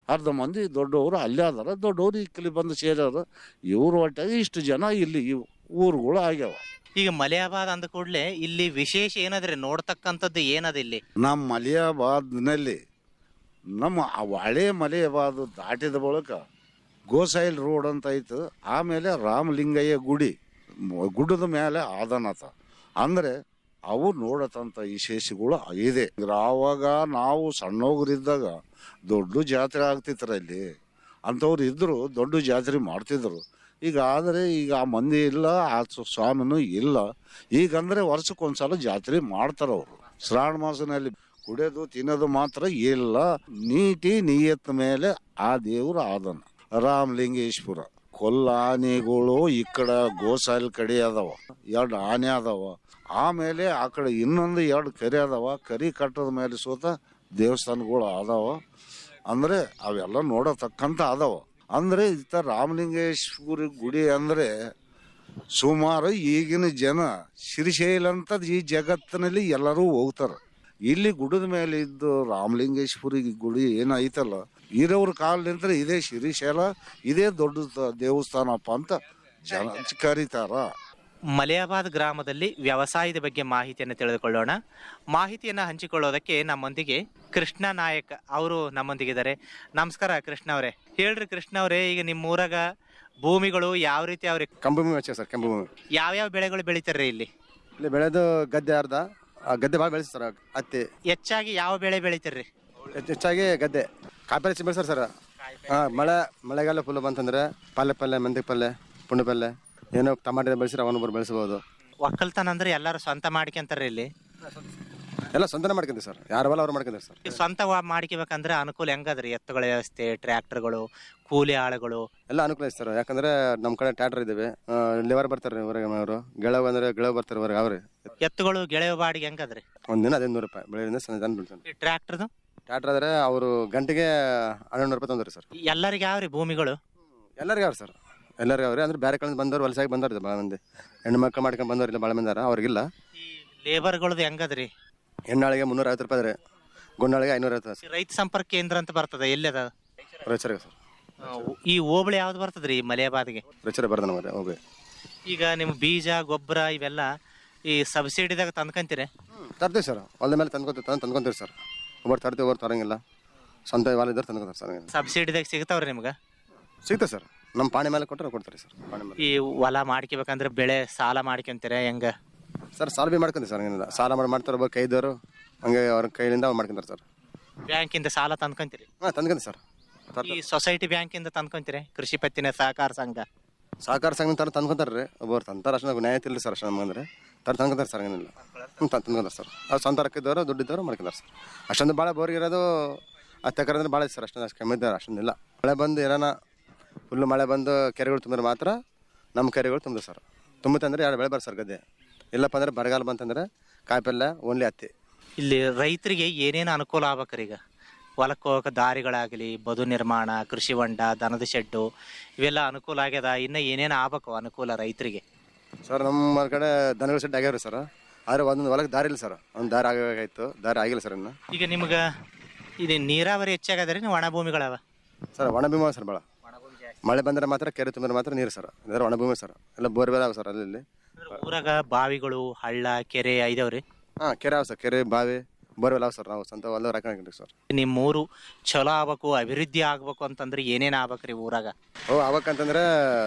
ಅರ್ಧ ಮಂದಿ ದೊಡ್ಡವರು ಅಲ್ಲೇ ಅದಾರ ದೊಡ್ಡವರು ಈ ಬಂದು ಸೇರ್ಯಾರ ಇವ್ರ ಒಟ್ಟಾಗಿ ಇಷ್ಟು ಜನ ಇಲ್ಲಿ ಇವ್ ಊರುಗಳು ಆಗ್ಯಾವ ಈಗ ಮಲೆಯಾಬಾದ್ ಅಂದ ಕೂಡಲೇ ಇಲ್ಲಿ ವಿಶೇಷ ಏನದ್ರಿ ನೋಡ್ತಕ್ಕಂಥದ್ದು ಏನದ ಇಲ್ಲಿ ನಮ್ಮ ಮಲಿಯಾಬಾದ್ನಲ್ಲಿ ನಮ್ಮ ಆ ಹಳೆ ಮಲಿಯಾಬಾದ್ ದಾಟಿದ ಬಳಿಕ ಗೋಸೈಲ್ ರೋಡ್ ಅಂತ ಐತು ಆಮೇಲೆ ರಾಮಲಿಂಗಯ್ಯ ಗುಡಿ ಮ- ಗುಡ್ಡದ ಮೇಲೆ ಆದನತ ಅಂದರೆ ಅವು ನೋಡತಂತ ವಿಶೇಷಗಳು ಇದೆ ಆವಾಗ ನಾವು ಸಣ್ಣೋಗರಿದ್ದಾಗ ದೊಡ್ಡ ಜಾತ್ರೆ ಆಗ್ತಿತ್ರ ಇಲ್ಲಿ ಅಂಥವ್ರು ಇದ್ದರು ದೊಡ್ಡ ಜಾತ್ರೆ ಮಾಡ್ತಿದ್ರು ಈಗ ಆದರೆ ಈಗ ಆ ಮಂದಿ ಇಲ್ಲ ಆ ಸ್ವ- ಸ್ವಾಮಿನೂ ಇಲ್ಲ ಈಗಂದ್ರೆ ವರ್ಷಕ್ಕೊಂದ್ಸಲ ಜಾತ್ರೆ ಮಾಡ್ತಾರ ಅವರು ಶ್ರಾವಣ ಮಾಸನಲ್ಲಿ ಕುಡಿಯೋದು ತಿನ್ನೋದು ಮಾತ್ರ ಇಲ್ಲ ನೀತಿ ನಿಯತ್ ಮೇಲೆ ಆ ದೇವರು ಆದನ ರಾಮಲಿಂಗೇಶ್ವರ ಕೊಲ್ಲ ಆನೆಗಳು ಈ ಕಡೆ ಗೋಸಾಲ್ ಕಡೆ ಅದಾವ ಎರಡು ಆನೆ ಅದಾವ ಆಮೇಲೆ ಆ ಕಡೆ ಇನ್ನೊಂದು ಎರಡು ಕರಿ ಅದಾವ ಕರಿ ಕಟ್ಟದ ಮೇಲೆ ಸೋತ ದೇವಸ್ಥಾನಗಳು ಅದಾವ ಅಂದ್ರೆ ಅವೆಲ್ಲ ನೋಡತಕ್ಕಂತ ಅದಾವ ಅಂದ್ರೆ ಇತ್ತ ರಾಮಲಿಂಗೇಶ್ವರಿ ಗುಡಿ ಅಂದ್ರೆ ಸುಮಾರು ಈಗಿನ ಜನ ಶ್ರೀಶೈಲ ಅಂತ ಈ ಜಗತ್ತಿನಲ್ಲಿ ಎಲ್ಲರೂ ಹೋಗ್ತಾರ ಇಲ್ಲಿ ಗುಡದ ಮೇಲೆ ಇದ್ದು ರಾಮಲಿಂಗೇಶ್ವರಿ ಗುಡಿ ಏನೈತಲ್ಲ ಇರೋವ್ರ ಕಾಲದಿಂದ ಇದೇ ಶ್ರೀಶೈಲ ಇದೇ ದೊಡ್ಡ ದ- ದೇವಸ್ಥಾನಪ್ಪ ಅಂತ ಜನ ಕರೀತಾರ ಮಲೆಯಾಬಾದ್ ಗ್ರಾಮದಲ್ಲಿ ವ್ಯವಸಾಯದ ಬಗ್ಗೆ ಮಾಹಿತಿಯನ್ನು ತಿಳಿದುಕೊಳ್ಳೋಣ ಮಾಹಿತಿಯನ್ನು ಹಂಚಿಕೊಳ್ಳೋದಕ್ಕೆ ನಮ್ಮೊಂದಿಗೆ ಕೃಷ್ಣ ನಾಯಕ್ ಅವರು ನಮ್ಮೊಂದಿಗಿದ್ದಾರೆ ನಮಸ್ಕಾರ ಕೃಷ್ಣ ಅವರೇ ಹೇಳ್ರಿ ಕೃಷ್ಣ ಅವರೇ ಈಗ ನಿಮ್ಮ ಊರಾಗ ಭೂಮಿಗಳು ಯಾವ ರೀತಿ ಅವ್ರಿ ಕಂಬು ಭೂಮಿ ಹಚ್ಚ ಸರ್ ಕೆಂಪು ಭೂಮಿ ಯಾವ್ಯಾವ ಬೆಳೆಗಳು ಬೆಳಿತಾರ್ರಿ ಇಲ್ಲಿ ಇಲ್ಲಿ ಬೆಳೆದು ಗದ್ದೆ ಅರ್ಧ ಆ ಗದ್ದೆ ಭಾಳ ಬೆಳೆಸಿ ಸರ್ ಹತ್ತಿ ಹೆಚ್ಚಾಗಿ ಯಾವ ಬೆಳೆ ಬೆಳಿತಾರ್ರಿ ಹೆಚ್ಚ್- ಹೆಚ್ಚಾಗಿ ಗದ್ದೆ ಕಾಪಿ ಹಚ್ಚಿ ಬೆಳೆಸ್ತಾರೆ ಸರ್ ಹಾಂ ಮಳೆ ಮಳೆಗಾಲ ಫುಲ್ ಬಂತಂದ್ರೆ ಪಲ್ಯ ಪಲ್ಯ ಮೆಂತ್ಯ ಪಲ್ಯ ಪುಂಡಿ ಪಲ್ಯ ಏನೋ ಟಮಾಟೆ ಬೆಳೆಸಿದ್ರೆ ಅವನು ಬರ್ ಬೆಳೆಸ್ಬೋದು ಒಕ್ಕಲ್ತನ ಅಂದ್ರೆ ಎಲ್ಲರೂ ಸ್ವಂತ ಮಾಡ್ಕೊಂತಾರ್ರಿ ಇಲ್ಲಿ ಎಲ್ಲ ಸ್ವಂತನೇ ಮಾಡ್ಕೊಂತೀವಿ ಸರ್ ಯಾರ ಹೊಲ ಅವ್ರು ಮಾಡ್ಕೊಂತೀವಿ ಸರ್ ಈ ಸ್ವಂತ ವಾ- ಮಾಡ್ಕೋಬೇಕಂದ್ರೆ ಅನುಕೂಲ ಹೆಂಗದ್ರಿ ಎತ್ತುಗಳ ವ್ಯವಸ್ಥೆ ಟ್ರ್ಯಾಕ್ಟರ್ಗಳು ಕೂಲಿ ಆಳುಗಳು ಎಲ್ಲ ಅನುಕೂಲ ಐತೆ ಸರ್ ಯಾಕಂದ್ರೆ ನಮ್ಮ ಕಡೆ ಟ್ಯಾಟ್ರ್ ಇದ್ದಾವೆ ಲಿವರ್ ಬರ್ತಾರೆ ಹೊರಗೆ ಅವರು ಗೆಳವ್ ಅಂದ್ರೆ ಗೆಳವ್ ಬರ್ತಾರೆ ಹೊರಗೆ ಅವ್ರಿ ಎತ್ತುಗಳು ಗೆಳೆಯ ಬಾಡಿಗೆ ಹೆಂಗದ್ರಿ ಒಂದಿನ ಹದಿನೈದು ನೂರು ರೂಪಾಯಿ ಬೆಳೆಯಿಂದ ಸಂಜೆ ತನಕ ಬೀಳ್ತಾನೆ ಈ ಟ್ರ್ಯಾಕ್ಟರ್ದು ಟ್ಯಾಟ್ರ್ ಆದ್ರೆ ಅವರು ಗಂಟೆಗೆ ಹನ್ನೊಂದು ರೂಪಾಯಿ ತಂದ್ರಿ ಸರ್ ಎಲ್ಲರಿಗೆ ಯಾವ್ರಿ ಭೂಮಿಗಳು ಎಲ್ಲರಿಗೂ ಅವ್ರು ಸರ್ ಎಲ್ಲರಿಗೂ ಅವ್ರಿ ಅಂದ್ರೆ ಬೇರೆ ಕಡೆ ಬಂದವ್ರು ವಲಸಾಗಿ ಬಂದವ್ರು ಭಾಳ ಮಂದಿ ಹೆಣ್ಣು ಮಕ್ಕಳು ಮಾಡ್ಕೊಂಡು ಬಂದವ್ರು ಇಲ್ಲ ಭಾಳ ಮಂದಿ ಅದಾರ ಅವ್ರಿಗಿಲ್ಲ ಈ ಲೇಬರ್ಗಳದ್ದು ಹೆಂಗದ್ರಿ ಹೆಣ್ಣಾಳಿಗೆ ಮುನ್ನೂರ ಐವತ್ತು ರೂಪಾಯಿ ರೀ ಗುಂಡಾಳಿಗೆ ಐನೂರ ಐವತ್ತು ಈ ರೈತ ಸಂಪರ್ಕ ಕೇಂದ್ರ ಅಂತ ಬರ್ತದ ಎಲ್ಲದ ಸರ್ ರೈತರಿಗೆ ಸರ್ ಈ ಹೋಬಳಿ ಯಾವ್ದು ಬರ್ತದ್ರಿ ಈ ಮಲೆಯಾಬಾದ್ಗೆ ರೈತರೇ ಬರ್ದ ನಮಗೆ ಹೋಗಿ ಈಗ ನಿಮ್ ಬೀಜ ಗೊಬ್ಬರ ಇವೆಲ್ಲ ಈ ಸಬ್ಸಿಡಿದಾಗ ತಂದ್ಕಂತೀರಿ ತರ್ತೀವಿ ಸರ್ ಹೊಲದ ಮೇಲೆ ತಂದ್ಕೊತೀವಿ ತಂದು ತಂದ್ಕೊಂತೀವಿ ಸರ್ ಒಬ್ಬರು ತರ್ತೀವಿ ಒಬ್ಬರು ತರಂಗಿಲ್ಲ ಸ್ವಂತ ಹೊಲ ಇದ್ದಾರೆ ತಂದ್ಕೊತಾರೆ ಸರ್ ಹಂಗೇನಿಲ್ಲ. ಸಬ್ಸಿಡಿದಾಗ ಸಿಗ್ತಾವ್ರಿ ನಿಮ್ಗ ಸಿಗ್ತದೆ ಸರ್ ನಮ್ಮ ಪಾಣಿ ಮೇಲೆ ಕೊಟ್ಟರೆ ಕೊಡ್ತಾರೆ ಸರ್ ಪಾಣಿ ಮೇಲೆ ಈ ಹೊಲ ಮಾಡ್ಕೋಬೇಕಂದ್ರೆ ಬೆಳೆ ಸಾಲ ಮಾಡ್ಕೊಂತೀರ ಹೆಂಗ ಸರ್ ಸಾಲ ಭೀ ಮಾಡ್ಕೊಂತೀವಿ ಸರ್ ಹಂಗೇನಿಲ್ಲ ಸಾಲ ಮಾಡಿ ಮಾಡ್ತಾರೆ ಒಬ್ಬ ಕೈದವರು ಹಂಗೆ ಅವ್ರ ಕೈಲಿಂದ ಅವ್ರು ಮಾಡ್ಕೊಂತಾರೆ ಸರ್ ಬ್ಯಾಂಕಿಂದ ಸಾಲ ತಂದ್ಕಂತೀರಿ ಹಾಂ ತಂದ್ಕೊಂತೀವಿ ಸರ್ ಈ ಸೊಸೈಟಿ ಬ್ಯಾಂಕಿಂದ ತಂದ್ಕೊಂತೀರಿ ಕೃಷಿ ಪತ್ತಿನ ಸಹಕಾರ ಸಂಘ ಸಹಕಾರ ಸಂಘ ತರ ತಂದ್ಕೊಂತಾರೆ ರೀ ಒಬ್ಬರು ತಂತಾರೆ ಅಷ್ಟು ನಮ್ಗೆ ನ್ಯಾಯ ತಿಳ್ರಿ ಸರ್ ಅಷ್ಟು ನಮಗಂದ್ರೆ ತರ ತಂದ್ಕೊಂತಾರೆ ಸರ್ ಹಂಗೇನಿಲ್ಲ ಹ್ಞೂ ತಂದ್ಕೊಂತಾರೆ ಸರ್ ಅವ್ರು ಸ್ವಂತ ರೊಕ್ಕಿದ್ದವರು ದುಡ್ಡಿದ್ದವರು ಮಾಡ್ಕೊಂತಾರೆ ಸರ್ ಅಷ್ಟೊಂದು ಭಾಳ ಬೋರ್ಗೆ ಇರೋದು ಆ ತೆಕರೆ ಅಂದ್ರೆ ಭಾಳ ಐತೆ ಸರ್ ಅಷ್ಟೊಂದು ಅಷ್ಟು ಕಮ್ಮಿ ಇದ್ದಾರೆ ಅಷ್ಟೊಂದಿಲ್ಲ ಮಳೆ ಬಂದು ಏನಾನ ಫುಲ್ಲು ಮಳೆ ಬಂದು ಕೆರೆಗಳು ತುಂಬಿದ್ರೆ ಮಾತ್ರ ನಮ್ಮ ಕೆರೆಗಳು ತುಂಬಿದೆ ಸರ್ ತುಂಬುತ್ತಂದ್ರೆ ಎರಡು ಬೆಳೆ ಬರ್ತಾರೆ ಸರ್ ಗದ್ದೆ ಇಲ್ಲಪ್ಪ ಅಂದ್ರೆ ಬರಗಾಲ ಬಂತಂದ್ರೆ ಕಾಯಿಪಲ್ಯ ಓನ್ಲಿ ಹತ್ತಿ ಇಲ್ಲಿ ರೈತರಿಗೆ ಏನೇನು ಅನುಕೂಲ ಆಗ್ಬೇಕ್ರಿ ಈಗ ಹೊಲಕ್ಕೆ ಹೋಗಕ್ಕೆ ದಾರಿಗಳಾಗಲಿ ಬದು ನಿರ್ಮಾಣ ಕೃಷಿ ಹೊಂಡ ದನದ ಶೆಡ್ಡು ಇವೆಲ್ಲ ಅನುಕೂಲ ಆಗ್ಯದ ಇನ್ನು ಏನೇನು ಆಗ್ಬೇಕು ಅನುಕೂಲ ರೈತರಿಗೆ ಸರ್ ನಮ್ಮ ಕಡೆ ದನಗಳ ಸೆಟ್ ಆಗ್ಯಾವ್ರಿ ಸರ್ ಆದರೆ ಒಂದೊಂದು ಹೊಲಕ್ಕೆ ದಾರಿ ಇಲ್ಲ ಸರ್ ಒಂದು ದಾರಿ ಆಗಬೇಕಾಯ್ತು ದಾರಿ ಆಗಿಲ್ಲ ಸರ್ ಇನ್ನು ಈಗ ನಿಮ್ಗೆ ಇದು ನೀರಾವರಿ ಹೆಚ್ಚಾಗದ್ರಿ ನೀವು ಒಣ ಭೂಮಿಗಳವ ಸರ್ ಒಣ ಭೀಮ ಸರ್ ಭಾಳ ಮಳೆ ಬಂದರೆ ಮಾತ್ರ ಕೆರೆ ತುಂಬಿದ್ರೆ ಮಾತ್ರ ನೀರು ಸರ್ ಅಂದ್ರೆ ಒಣ ಭೂಮಿ ಸರ್ ಎಲ್ಲ ಬೋರ್ವೆಲ್ ಅವ ಸರ್ ಅಲ್ಲಿ ಊರಾಗ ಬಾವಿಗಳು ಹಳ್ಳ ಕೆರೆ ಐದವ್ರಿ ಹಾಂ ಕೆರೆ ಅವ ಸರ್ ಕೆರೆ ಬಾವಿ ಬೋರ್ವೆಲ್ ಅವ ಸರ್ ನಾವು ಸ್ವಂತ ಹೊಲ ಹಾಕೊಂಡಿವಿ ಸರ್ ನಿಮ್ಮ ಊರು ಚಲೋ ಆಗ್ಬೇಕು ಅಭಿವೃದ್ಧಿ ಆಗ್ಬೇಕು ಅಂತಂದ್ರೆ ಏನೇನು ಆಗ್ಬೇಕ್ರಿ ಊರಾಗ ಓ ಅವಕ್ಕಂತಂದ್ರೆ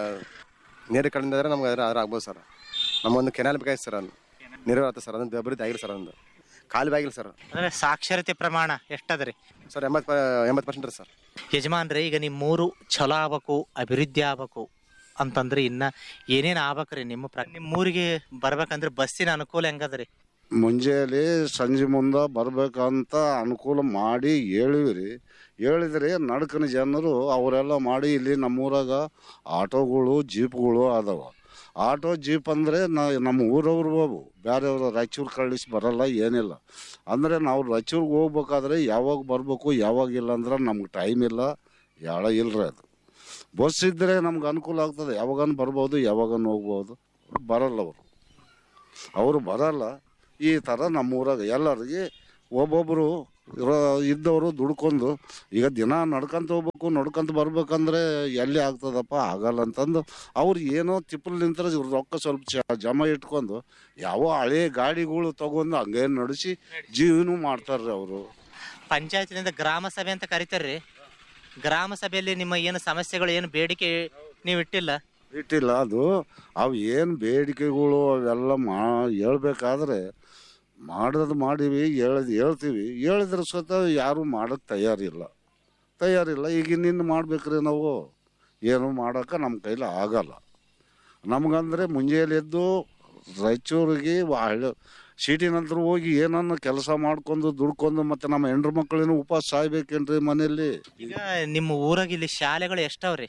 ನೀರು ಕಡಿಮೆ ಇದ್ರೆ ನಮ್ಗೆ ಅದ್ರ ಅದ್ರ ಆಗ್ಬೋದು ಸರ್ ನಮಗೊಂದು ಕೆನಾಲ್ ಬೇಕಾಯ್ತು ಸರ್ ಅಲ್ಲಿ ನೀರು ಆಯ್ತು ಸರ್ ಅದೊಂದು ಅಭಿವೃದ್ಧಿ ಆಗಿಲ್ಲ ಸರ್ ಒಂದು ಕಾಲು ಆಗಿಲ್ಲ ಸರ್ ಅಂದ್ರೆ ಸಾಕ್ಷರತೆ ಪ್ರಮಾಣ ಎಷ್ಟದ್ರಿ ಸರ್ ಎಂಬತ್ತು ಎಂಬತ್ತು ಪರ್ಸೆಂಟ್ ರೀ ಸರ್ ಯಜಮಾನ್ರಿ ಈಗ ನಿಮ್ಮೂರು ಚಲೋ ಆಗ್ಬೇಕು ಅಭಿವೃದ್ಧಿ ಆಗ್ಬೇಕು ಅಂತಂದ್ರೆ ಇನ್ನ ಏನೇನು ಆಗ್ಬೇಕ್ರಿ ನಿಮ್ಮ ಪ್ರ ನಿಮ್ಮೂರಿಗೆ ಬರ್ಬೇಕಂದ್ರೆ ಬಸ್ಸಿನ ಅನುಕೂಲ ಹೆಂಗದ್ರಿ ಮುಂಜಾನೆ ಸಂಜೆ ಮುಂದೆ ಬರ್ಬೇಕಂತ ಅನುಕೂಲ ಮಾಡಿ ಹೇಳಿವ್ರಿ ಹೇಳಿದ್ರೆ ನಡ್ಕನ ಜನರು ಅವರೆಲ್ಲ ಮಾಡಿ ಇಲ್ಲಿ ನಮ್ಮೂರಾಗ ಆಟೋಗಳು ಜೀಪ್ಗಳು ಅದಾವ ಆಟೋ ಜೀಪ್ ಅಂದರೆ ನಾ ನಮ್ಮ ಊರವ್ರು ಬಾಬು ಬೇರೆಯವರು ರಾಯಚೂರು ಕಳಿಸಿ ಬರಲ್ಲ ಏನಿಲ್ಲ ಅಂದರೆ ನಾವು ರಾಯಚೂರಿಗೆ ಹೋಗ್ಬೇಕಾದ್ರೆ ಯಾವಾಗ ಬರಬೇಕು ಯಾವಾಗ ಇಲ್ಲ ಅಂದ್ರೆ ನಮ್ಗೆ ಟೈಮ್ ಇಲ್ಲ ಯಾಳ ಇಲ್ರಿ ಅದು ಬಸ್ ಇದ್ದರೆ ನಮ್ಗೆ ಅನುಕೂಲ ಆಗ್ತದೆ ಯಾವಾಗನ ಬರ್ಬೋದು ಯಾವಾಗನ ಹೋಗ್ಬೋದು ಬರಲ್ಲ ಅವರು ಅವರು ಬರಲ್ಲ ಈ ಥರ ನಮ್ಮೂರಾಗ ಎಲ್ಲರಿಗೆ ಒಬ್ಬೊಬ್ಬರು ಇರೋ ಇದ್ದವರು ದುಡ್ಕೊಂಡು ಈಗ ದಿನ ನಡ್ಕೊಂತ ಹೋಗ್ಬೇಕು ನಡ್ಕೊಂತ ಬರ್ಬೇಕಂದ್ರೆ ಎಲ್ಲಿ ಆಗ್ತದಪ್ಪ ಆಗಲ್ಲ ಅಂತಂದು ಅವ್ರು ಏನೋ ತಿಪ್ಪಲ್ ನಿಂತರ ರೊಕ್ಕ ಸ್ವಲ್ಪ ಜ- ಜಮ ಇಟ್ಕೊಂಡು ಯಾವ ಹಳೆ ಗಾಡಿಗಳು ತಗೊಂಡು ಹಂಗೆ ನಡೆಸಿ ಜೀವನ ಮಾಡ್ತಾರ್ರಿ ಅವರು ಪಂಚಾಯತಿನಿಂದ ಗ್ರಾಮ ಸಭೆ ಅಂತ ಕರಿತಾರ್ರಿ ಗ್ರಾಮ ಸಭೆಯಲ್ಲಿ ನಿಮ್ಮ ಏನು ಸಮಸ್ಯೆಗಳು ಏನು ಬೇಡಿಕೆ ನೀವು ಇಟ್ಟಿಲ್ಲ ಇಟ್ಟಿಲ್ಲ ಅದು ಅವು ಏನು ಬೇಡಿಕೆಗಳು ಅವೆಲ್ಲ ಮಾ ಹೇಳ್ಬೇಕಾದ್ರೆ ಮಾಡೋದು ಮಾಡೀವಿ ಹೇಳದ್ ಹೇಳ್ತೀವಿ ಹೇಳಿದ್ರೆ ಸ್ವತಃ ಯಾರು ಮಾಡೋಕ್ಕೆ ತಯಾರಿಲ್ಲ ತಯಾರಿಲ್ಲ ಈಗ ನಿನ್ನ ಮಾಡ್ಬೇಕ್ರಿ ನಾವು ಏನು ಮಾಡೋಕೆ ನಮ್ಮ ಕೈಲಿ ಆಗಲ್ಲ ನಮ್ಗಂದ್ರೆ ಮುಂಜಾನೆ ಎದ್ದು ರಾಯಚೂರಿಗೆ ಹಳ್ಳಿ ಸಿಟಿ ನಂತರ ಹೋಗಿ ಏನನ್ನ ಕೆಲಸ ಮಾಡ್ಕೊಂಡು ದುಡ್ಕೊಂಡು ಮತ್ತೆ ನಮ್ಮ ಹೆಂಡ್ರ ಮಕ್ಕಳೇನು ಉಪವಾಸ ಸಾಯ್ಬೇಕೇನ್ರಿ ಮನೆಯಲ್ಲಿ ಈಗ ನಿಮ್ಮ ಊರಾಗ ಇಲ್ಲಿ ಶಾಲೆಗಳು ಎಷ್ಟಾವ್ರಿ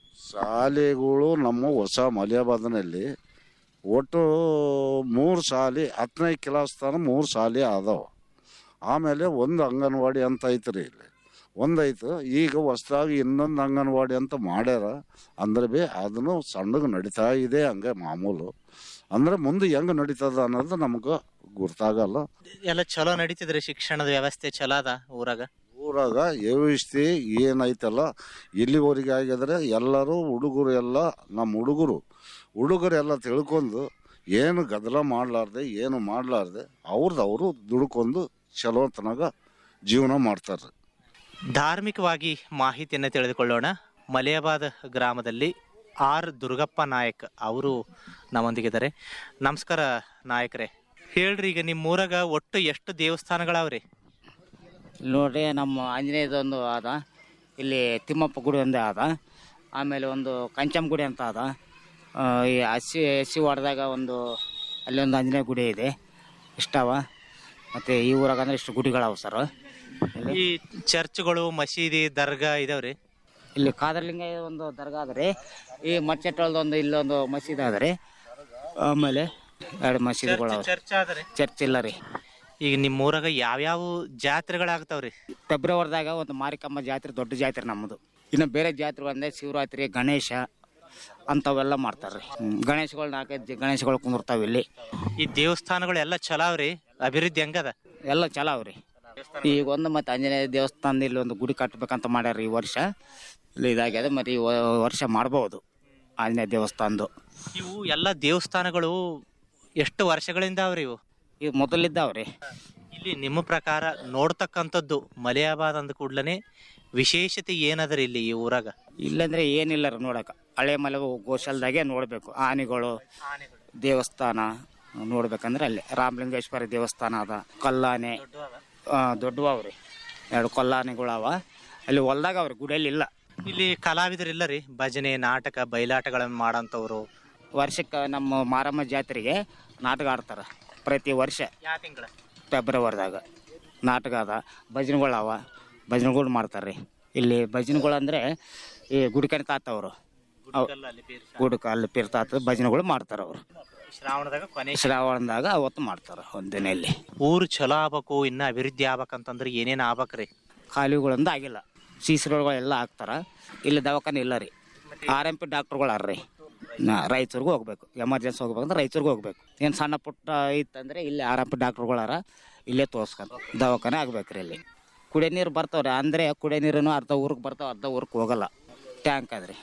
ಶಾಲೆಗಳು ನಮ್ಮ ಹೊಸ ಮಲಿಯಾಬಾದ್ನಲ್ಲಿ ಒಟ್ಟು ಮೂರು ಶಾಲೆ ಹತ್ತನೇ ಕ್ಲಾಸ್ ತನಕ ಮೂರು ಶಾಲೆ ಅದಾವ ಆಮೇಲೆ ಒಂದು ಅಂಗನವಾಡಿ ಅಂತ ಐತ್ರಿ ಇಲ್ಲಿ ಒಂದೈತು ಈಗ ಹೊಸ್ದಾಗಿ ಇನ್ನೊಂದು ಅಂಗನವಾಡಿ ಅಂತ ಮಾಡ್ಯಾರ ಅಂದ್ರೆ ಬಿ ಅದನ್ನು ಸಣ್ಣಗೆ ನಡೀತಾ ಇದೆ ಹಂಗೆ ಮಾಮೂಲು ಅಂದ್ರೆ ಮುಂದೆ ಹೆಂಗೆ ನಡೀತದ ಅನ್ನೋದು ನಮ್ಗೆ ಗೊತ್ತಾಗಲ್ಲ ಎಲ್ಲ ಚಲೋ ನಡೀತಿದ್ರಿ ಶಿಕ್ಷಣದ ವ್ಯವಸ್ಥೆ ಚಲೋ ಅದ ಊರಾಗ ಊರಾಗ ವ್ಯವಸ್ಥೆ ಏನೈತಲ್ಲ ಇಲ್ಲಿವರೆಗೆ ಆಗಿದ್ರೆ ಎಲ್ಲರೂ ಹುಡುಗರು ಎಲ್ಲ ನಮ್ಮ ಹುಡುಗರು ಹುಡುಗರೆಲ್ಲ ತಿಳ್ಕೊಂಡು ಏನು ಗದ್ದಲ ಮಾಡಲಾರ್ದೆ ಏನು ಮಾಡಲಾರ್ದೆ ಅವ್ರದ್ದು ಅವರು ದುಡ್ಕೊಂಡು ಚಲೋತನಾಗ ಜೀವನ ಮಾಡ್ತಾರೆ ಧಾರ್ಮಿಕವಾಗಿ ಮಾಹಿತಿಯನ್ನು ತಿಳಿದುಕೊಳ್ಳೋಣ ಮಲಿಯಾಬಾದ್ ಗ್ರಾಮದಲ್ಲಿ ಆರ್ ದುರ್ಗಪ್ಪ ನಾಯಕ್ ಅವರು ನಮ್ಮೊಂದಿಗಿದ್ದಾರೆ ನಮಸ್ಕಾರ ನಾಯಕರೇ ಹೇಳ್ರಿ ಈಗ ನಿಮ್ಮ ಊರಾಗ ಒಟ್ಟು ಎಷ್ಟು ದೇವಸ್ಥಾನಗಳವ್ರಿ ಇಲ್ಲಿ ನೋಡ್ರಿ ನಮ್ಮ ಆಂಜನೇಯದೊಂದು ಅದ ಇಲ್ಲಿ ತಿಮ್ಮಪ್ಪ ಗುಡಿ ಒಂದೇ ಅದ ಆಮೇಲೆ ಒಂದು ಕಂಚಮ್ ಗುಡಿ ಅಂತ ಅದ ಆ, ಈ ಹಸಿ ಹಸಿ ಹೊಡೆದಾಗ ಒಂದು ಅಲ್ಲಿ ಒಂದು ಆಂಜನೇಯ ಗುಡಿ ಇದೆ ಇಷ್ಟವ ಮತ್ತು ಈ ಊರಾಗ ಅಂದ್ರೆ ಇಷ್ಟು ಗುಡಿಗಳವ ಸರ್ ಇಲ್ಲಿ ಈ ಚರ್ಚ್ಗಳು ಮಸೀದಿ ದರ್ಗಾ ಇದಾವ್ರಿ ಇಲ್ಲಿ ಕಾದರ್ಲಿಂಗ ಒಂದು ದರ್ಗಾ ಅದ ರೀ ಈ ಮಚ್ಚಟ್ಟಳ್ದು ಒಂದು ಇಲ್ಲೊಂದು ಮಸೀದಿ ಅದ ರೀ ಆಮೇಲೆ ಎರಡು ಮಸೀದಿಗಳು ಅವ ಚರ್ಚ್ ಆದ್ರಿ ಚರ್ಚ್ ಇಲ್ಲ ರೀ ಈಗ ನಿಮ್ಮ ಊರಾಗ ಯಾವ್ಯಾವ ಜಾತ್ರೆಗಳಾಗ್ತಾವ್ರಿ ಫೆಬ್ರವರಿದಾಗ ಒಂದು ಮಾರಿಕಮ್ಮ ಜಾತ್ರೆ ದೊಡ್ಡ ಜಾತ್ರೆ ನಮ್ಮದು ಇನ್ನು ಬೇರೆ ಜಾತ್ರೆ ಅಂದ್ರೆ ಶಿವರಾತ್ರಿ ಗಣೇಶ ಅಂಥವೆಲ್ಲ ಮಾಡ್ತಾರೆ ರೀ ಗಣೇಶಗಳು ನಾಲ್ಕೈದು ಜ- ಗಣೇಶಗಳು ಕುಂದಿರ್ತಾವೆ ಇಲ್ಲಿ ಈ ದೇವಸ್ಥಾನಗಳು ಎಲ್ಲ ಚಲೋ ಅವ್ರಿ ಅಭಿವೃದ್ಧಿ ಹೆಂಗದ ಎಲ್ಲ ಚಲೋ ಅವ್ರಿ ಈಗ ಒಂದು ಮತ್ತು ಆಂಜನೇಯ ದೇವಸ್ಥಾನದ ಇಲ್ಲಿ ಒಂದು ಗುಡಿ ಕಟ್ಟಬೇಕಂತ ಮಾಡ್ಯಾರ ಈ ವರ್ಷ ಇಲ್ಲಿ ಇದಾಗ್ಯದ ಮತ್ತು ಈ ವ- ವರ್ಷ ಮಾಡ್ಬೋದು ಆಂಜನೇಯ ದೇವಸ್ಥಾನದ್ದು ಇವು ಎಲ್ಲ ದೇವಸ್ಥಾನಗಳು ಎಷ್ಟು ವರ್ಷಗಳಿಂದ ಅವ್ರಿ ಇವು ಈಗ ಮೊದಲಿದ್ದಾವ್ರಿ ಇಲ್ಲಿ ನಿಮ್ಮ ಪ್ರಕಾರ ನೋಡ್ತಕ್ಕಂಥದ್ದು ಮಲಿಯಾಬಾದ್ ಅಂದ ಕೂಡ್ಲೇ ವಿಶೇಷತೆ ಏನದರಿ ಇಲ್ಲಿ ಈ ಊರಾಗ ಇಲ್ಲಂದ್ರೆ ಏನಿಲ್ಲ ರೀ ನೋಡಕ್ಕೆ ಹಳೆ ಮಲೆ ಗೋಶಾಲದಾಗೆ ನೋಡಬೇಕು ಆನೆಗಳು ದೇವಸ್ಥಾನ ನೋಡ್ಬೇಕಂದ್ರೆ ಅಲ್ಲಿ ರಾಮಲಿಂಗೇಶ್ವರ ದೇವಸ್ಥಾನ ಅದ ಕಲ್ಲಾನೆ ಆ, ದೊಡ್ಡವು ಅವ್ರಿ ಎರಡು ಕಲ್ಲಾನೆಗಳು ಅವ ಅಲ್ಲಿ ಹೊಲ್ದಾಗ ಅವ್ರಿ ಗುಡಿಯಲ್ಲಿ ಇಲ್ಲ ಇಲ್ಲಿ ಕಲಾವಿದರಿಲ್ಲ ರೀ ಭಜನೆ ನಾಟಕ ಬಯಲಾಟಗಳನ್ನು ಮಾಡೋಂಥವ್ರು ವರ್ಷಕ್ಕೆ ನಮ್ಮ ಮಾರಮ್ಮ ಜಾತ್ರೆಗೆ ನಾಟಕ ಆಡ್ತಾರೆ ಪ್ರತಿ ವರ್ಷ ಯಾವ ತಿಂಗಳ ಫೆಬ್ರವರಿದಾಗ ನಾಟಕ ಅದ ಭಜನೆಗಳು ಅವ ಭಜನೆಗಳು ಮಾಡ್ತಾರೆ ರೀ ಇಲ್ಲಿ ಭಜನೆಗಳು ಅಂದರೆ ಈ ಗುಡಿಕಣಿ ತಾತವರು ಗುಡಕ ಅಲ್ಲಿ ಪಿರ್ತಾತ ಭಜನೆಗಳು ಮಾಡ್ತಾರೆ ಅವರು ಶ್ರಾವಣದಾಗ ಕೊನೆ ಶ್ರಾವಣದಾಗ ಅವತ್ತು ಮಾಡ್ತಾರೆ ಒಂದು ದಿನಲ್ಲಿ ಊರು ಚಲೋ ಆಗ್ಬೇಕು ಇನ್ನ ಅಭಿವೃದ್ಧಿ ಆಗ್ಬೇಕಂತಂದ್ರೆ ಏನೇನ್ ಆಗ್ಬೇಕ್ರಿ ಖಾಲಿಗಳಿಂದ ಆಗಿಲ್ಲ ಸೀಸರುಗಳೆಲ್ಲ ಹಾಕ್ತಾರ ಇಲ್ಲಿ ದವಾಖಾನೆ ಇಲ್ಲ ರೀ ಆರ್ ಎಂ ಪಿ ಡಾಕ್ಟ್ರುಗಳು ಅರ್ರಿ ನಾ ರಾಯಚೂರ್ಗೆ ಹೋಗ್ಬೇಕು ಎಮರ್ಜೆನ್ಸಿ ಹೋಗ್ಬೇಕಂದ್ರೆ ರಾಯಚೂರ್ಗೆ ಹೋಗ್ಬೇಕು ಏನು ಸಣ್ಣ ಪುಟ್ಟ ಇತ್ತಂದ್ರೆ ಇಲ್ಲಿ ಆರ್ ಎಂ ಪಿ ಡಾಕ್ಟ್ರುಗಳಾರ ಇಲ್ಲೇ ತೋರ್ಸ್ಕೊಂಡು ದವಾಖಾನೆ ಆಗ್ಬೇಕ್ರಿ ಇಲ್ಲಿ ಕುಡಿಯೋ ನೀರು ಬರ್ತಾವ್ರಿ ಅಂದರೆ ಕುಡಿಯೋ ನೀರನ್ನು ಅರ್ಧ ಊರಿಗೆ ಬರ್ತಾವ ಅರ್ಧ ಊರಿಗೆ ಹೋಗಲ್ಲ ಟ್ಯಾಂಕ್ ಅದ್ರಿ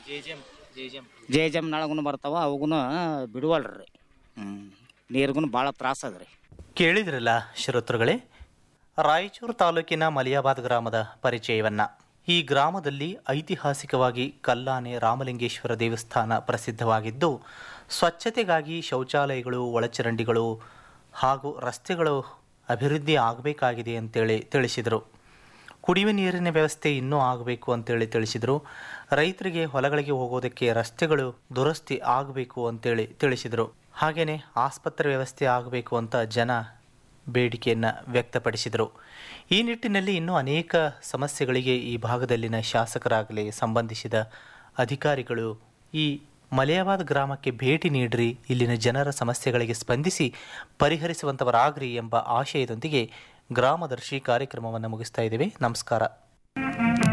ಜೆ ಜಮ್ ನಳಗೂ ಬರ್ತಾವ ಅವಗೂ ಬಿಡುವಲ್ರಿ ಹ್ಞೂ ನೀರಿಗೂ ಭಾಳ ತ್ರಾಸ ಅದ್ರಿ ಕೇಳಿದ್ರಲ್ಲ ಶ್ರೋತೃಗಳೇ ರಾಯಚೂರು ತಾಲೂಕಿನ ಮಲಿಯಾಬಾದ್ ಗ್ರಾಮದ ಪರಿಚಯವನ್ನ ಈ ಗ್ರಾಮದಲ್ಲಿ ಐತಿಹಾಸಿಕವಾಗಿ ಕಲ್ಲಾನೆ ರಾಮಲಿಂಗೇಶ್ವರ ದೇವಸ್ಥಾನ ಪ್ರಸಿದ್ಧವಾಗಿದ್ದು ಸ್ವಚ್ಛತೆಗಾಗಿ ಶೌಚಾಲಯಗಳು ಒಳಚರಂಡಿಗಳು ಹಾಗೂ ರಸ್ತೆಗಳು ಅಭಿವೃದ್ಧಿ ಆಗಬೇಕಾಗಿದೆ ಅಂತೇಳಿ ತಿಳಿಸಿದರು ಕುಡಿಯುವ ನೀರಿನ ವ್ಯವಸ್ಥೆ ಇನ್ನೂ ಆಗಬೇಕು ಅಂತೇಳಿ ತಿಳಿಸಿದರು ರೈತರಿಗೆ ಹೊಲಗಳಿಗೆ ಹೋಗೋದಕ್ಕೆ ರಸ್ತೆಗಳು ದುರಸ್ತಿ ಆಗಬೇಕು ಅಂತೇಳಿ ತಿಳಿಸಿದರು ಹಾಗೆಯೇ ಆಸ್ಪತ್ರೆ ವ್ಯವಸ್ಥೆ ಆಗಬೇಕು ಅಂತ ಜನ ಬೇಡಿಕೆಯನ್ನು ವ್ಯಕ್ತಪಡಿಸಿದರು ಈ ನಿಟ್ಟಿನಲ್ಲಿ ಇನ್ನೂ ಅನೇಕ ಸಮಸ್ಯೆಗಳಿಗೆ ಈ ಭಾಗದಲ್ಲಿನ ಶಾಸಕರಾಗಲಿ ಸಂಬಂಧಿಸಿದ ಅಧಿಕಾರಿಗಳು ಈ ಮಲಿಯಾಬಾದ್ ಗ್ರಾಮಕ್ಕೆ ಭೇಟಿ ನೀಡ್ರಿ ಇಲ್ಲಿನ ಜನರ ಸಮಸ್ಯೆಗಳಿಗೆ ಸ್ಪಂದಿಸಿ ಪರಿಹರಿಸುವಂಥವರಾಗ್ರಿ ಎಂಬ ಆಶಯದೊಂದಿಗೆ ಗ್ರಾಮದರ್ಶಿ ಕಾರ್ಯಕ್ರಮವನ್ನು ಮುಗಿಸ್ತಾ ಇದ್ದೇವೆ ನಮಸ್ಕಾರ